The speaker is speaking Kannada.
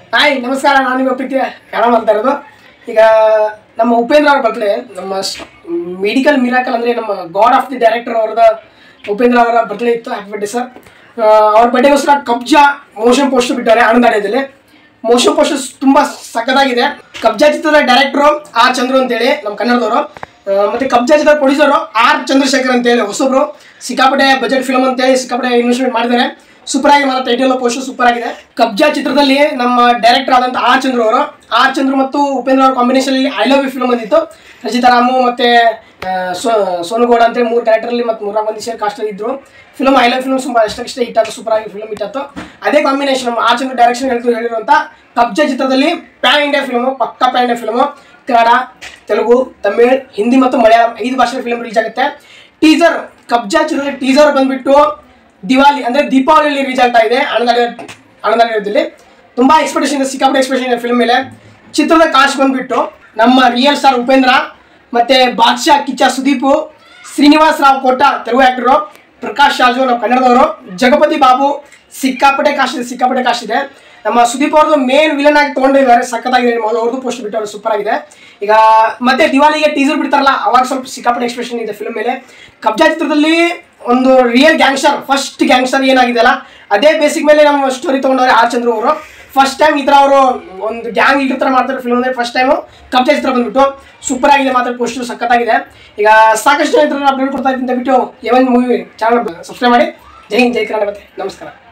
ಹಾಯ್ ನಮಸ್ಕಾರ ನಾನು ನಿಮ್ಮ ಪ್ರೀತಿಯ ಕನ್ನಡ ಮಾಡ್ತಾ ಇರೋದು ಈಗ ನಮ್ಮ ಉಪೇಂದ್ರ ಅವ್ರ ಬರ್ತ್ಡೇ ನಮ್ಮ ಮೆಡಿಕಲ್ ಮಿರಾಕಲ್ ಅಂದರೆ ನಮ್ಮ ಗಾಡ್ ಆಫ್ ದಿ ಡೈರೆಕ್ಟರ್ ಅವರದ ಉಪೇಂದ್ರ ಅವರ ಬರ್ತ್ಡೇ ಇತ್ತು ಹ್ಯಾಪಿ ಬರ್ಡೇ ಸರ್ ಅವ್ರ ಬರ್ಡೇಗೋಸ್ಕರ ಕಬ್ಜಾ ಮೋಷನ್ ಪೋಸ್ಟರ್ ಬಿಟ್ಟಾರೆ ಆನಂದಾಡ್ಯದಲ್ಲಿ ಮೋಷನ್ ಪೋಸ್ಟರ್ ತುಂಬ ಸಖತ್ತಾಗಿದೆ ಕಬ್ಜಾ ಚಿತ್ರದ ಡೈರೆಕ್ಟರು ಆರ್ ಚಂದ್ರು ಅಂತೇಳಿ ನಮ್ಮ ಕನ್ನಡದವರು ಆ, ಮತ್ತೆ ಕಬ್ಜಾ ಚಿತ್ರದ ಪ್ರೊಡ್ಯೂಸರು ಆರ್ ಚಂದ್ರಶೇಖರ್ ಅಂತೇಳಿ ಹೊಸಬ್ರು ಸಿಕ್ಕಾಪಟ್ಟೆ ಬಜೆಟ್ ಫಿಲ್ಮ್ ಅಂತೇಳಿ ಸಿಕ್ಕಾಪಟ್ಟೆ ಇನ್ವೆಸ್ಟ್ಮೆಂಟ್ ಮಾಡಿದ್ದಾರೆ ಸೂಪರ್ ಆಗಿ ಮಾತ್ರ ಟೈಟಲ್ ಪೋಸ್ಟರ್ ಸೂಪರ್ ಆಗಿದೆ ಕಬ್ಜಾ ಚಿತ್ರದಲ್ಲಿ ನಮ್ಮ ಡೈರೆಕ್ಟರ್ ಆದಂತ ಆರ್ ಚಂದ್ರು ಅವರು ಆರ್ ಚಂದ್ರು ಮತ್ತು ಉಪೇಂದ್ರ ಅವರ ಕಾಂಬಿನೇಷನ್ ಅಲ್ಲಿ ಐ ಲವ್ ಯು ಫಿಲ್ಮ್ ಬಂದಿತ್ತು ರಚಿತಾ ರಾಮು ಮತ್ತೆ ಆ, ಸೋ ಸೋನುಗೌಡ ಅಂತ ಮೂರು ಕ್ಯಾರೆಕ್ಟರ್ ಅಲ್ಲಿ ಮತ್ತೆ ಮೂರ ಮಂದಿ ಸೇರಿ ಕಾಸ್ಟ್ ಇದ್ರು ಫಿಲ್ಮ್ ಐ ಲವ್ ಫಿಲ್ಮ್ ತುಂಬಾ ಎಷ್ಟಕ್ಕೆ ಹಿಟ್ ಆಯ್ತು ಸೂಪರ್ ಆಗಿ ಫಿಲ್ಮ್ ಹಿಟ್ ಆಯ್ತು ಅದೇ ಕಾಂಬಿನೇಷನ್ ನಮ್ಮ ಆರ್ ಚಂದ್ರು ಡೈರೆಕ್ಷನ್ ಹೇಳ್ತು ಹೇಳಿರುವಂತ ಕಬ್ಜಾ ಚಿತ್ರದಲ್ಲಿ ಪ್ಯಾನ್ ಇಂಡಿಯಾ ಫಿಲ್ಮ್ ಪಕ್ಕಾ pan India film Kannada Telugu Tamil Hindi ಮತ್ತು ಮಲಯಾಳಂ ಐದು ಭಾಷೆ ಫಿಲ್ಮ್ ರಿಲೀಸ್ ಆಗುತ್ತೆ ಟೀಸರ್ ಕಬ್ಜಾ ಚಿತ್ರದ ಟೀಸರ್ ಬಂದ್ಬಿಟ್ಟು ದಿವಾಲಿ ಅಂದ್ರೆ ದೀಪಾವಳಿಯಲ್ಲಿ ರಿಲೀಸ್ ಆಗ್ತಾ ಇದೆ ಅಣದಾಡಿ ಅಣದಾಡಿರೋದಲ್ಲಿ ತುಂಬಾ ಎಕ್ಸ್ಪೆಕ್ಟೇಷನ್ ಇದೆ ಸಿಕ್ಕಾಪಟ್ಟೆ ಎಕ್ಸ್ಪೆಕ್ಟೇಷನ್ ಇದೆ ಫಿಲ್ಮ್ ಮೇಲೆ ಚಿತ್ರದ ಕಾಸ್ಟ್ ಬಂದ್ಬಿಟ್ಟು ನಮ್ಮ ರಿಯಲ್ ಸ್ಟಾರ್ ಉಪೇಂದ್ರ ಮತ್ತೆ ಬಾದ್ಶಾ ಕಿಚ್ಚ ಸುದೀಪು ಶ್ರೀನಿವಾಸ್ ರಾವ್ ಕೋಟ ತೆಲುಗು ಆಕ್ಟರು ಪ್ರಕಾಶ್ ರಾಜು ನಮ್ಮ ಕನ್ನಡದವರು ಜಗಪತಿ ಬಾಬು ಸಿಕ್ಕಾಪಟ್ಟೆ ಕಾಸ್ಟ್ ಇದೆ ಸಿಕ್ಕಾಪಟ್ಟೆ ಕಾಸ್ಟ್ ಇದೆ ನಮ್ಮ ಸುದೀಪ್ ಅವ್ರದ್ದು ಮೇನ್ ವಿಲನ್ ಆಗಿ ತೊಗೊಂಡಿದ್ದಾರೆ ಸಖತ್ತಾಗಿದೆ ಅವ್ರದ್ದು ಪೋಸ್ಟ್ ಬಿಟ್ಟವ್ರು ಸೂಪರ್ ಆಗಿದೆ ಈಗ ಮತ್ತೆ ದಿವಾಲಿಗೆ ಟೀಸರ್ ಬಿಡ್ತಾರಲ್ಲ ಅವಾಗ ಸ್ವಲ್ಪ ಸಿಕ್ಕಾಪಟ್ಟೆ ಎಕ್ಸ್ಪ್ರೆಷನ್ ಇದೆ ಫಿಲ್ಮ್ ಮೇಲೆ ಕಬ್ಜಾ ಚಿತ್ರದಲ್ಲಿ ಒಂದು ರಿಯಲ್ ಗ್ಯಾಂಗ್ಸ್ಟರ್ ಫಸ್ಟ್ ಗ್ಯಾಂಗ್ಸ್ಟರ್ ಏನಾಗಿದೆ ಅಲ್ಲ ಅದೇ ಬೇಸಿಕ್ ಮೇಲೆ ನಮ್ಮ ಸ್ಟೋರಿ ತೊಗೊಂಡವ್ರೆ ಆರ್ ಚಂದ್ರು ಅವರು ಫಸ್ಟ್ ಟೈಮ್ ಈ ಥರ ಅವರು ಒಂದು ಗ್ಯಾಂಗ್ ಈ ಥರ ಮಾಡ್ತಾರೆ ಫಿಲ್ಮ್ ಅಂದರೆ ಫಸ್ಟ್ ಟೈಮು ಕಬ್ಜಾ ಚಿತ್ರ ಬಂದ್ಬಿಟ್ಟು ಸೂಪರ್ ಆಗಿದೆ ಮಾತ್ರ ಪೋಸ್ಟರ್ ಸಖತ್ತಾಗಿದೆ ಈಗ ಸಾಕಷ್ಟು ಜನ ಅಪ್ಡೇಟ್ ಕೊಡ್ತಾ ಇದ್ದೀನಿ ದಯವಿಟ್ಟು ಎವನ್ ಮೂವಿ ಚಾನಲ್ ಸಬ್ಸ್ಕ್ರೈಬ್ ಮಾಡಿ ಜೈ ಹಿಂದ್ ಜೈ ಕನ್ನಡ ಮತ್ತೆ ನಮಸ್ಕಾರ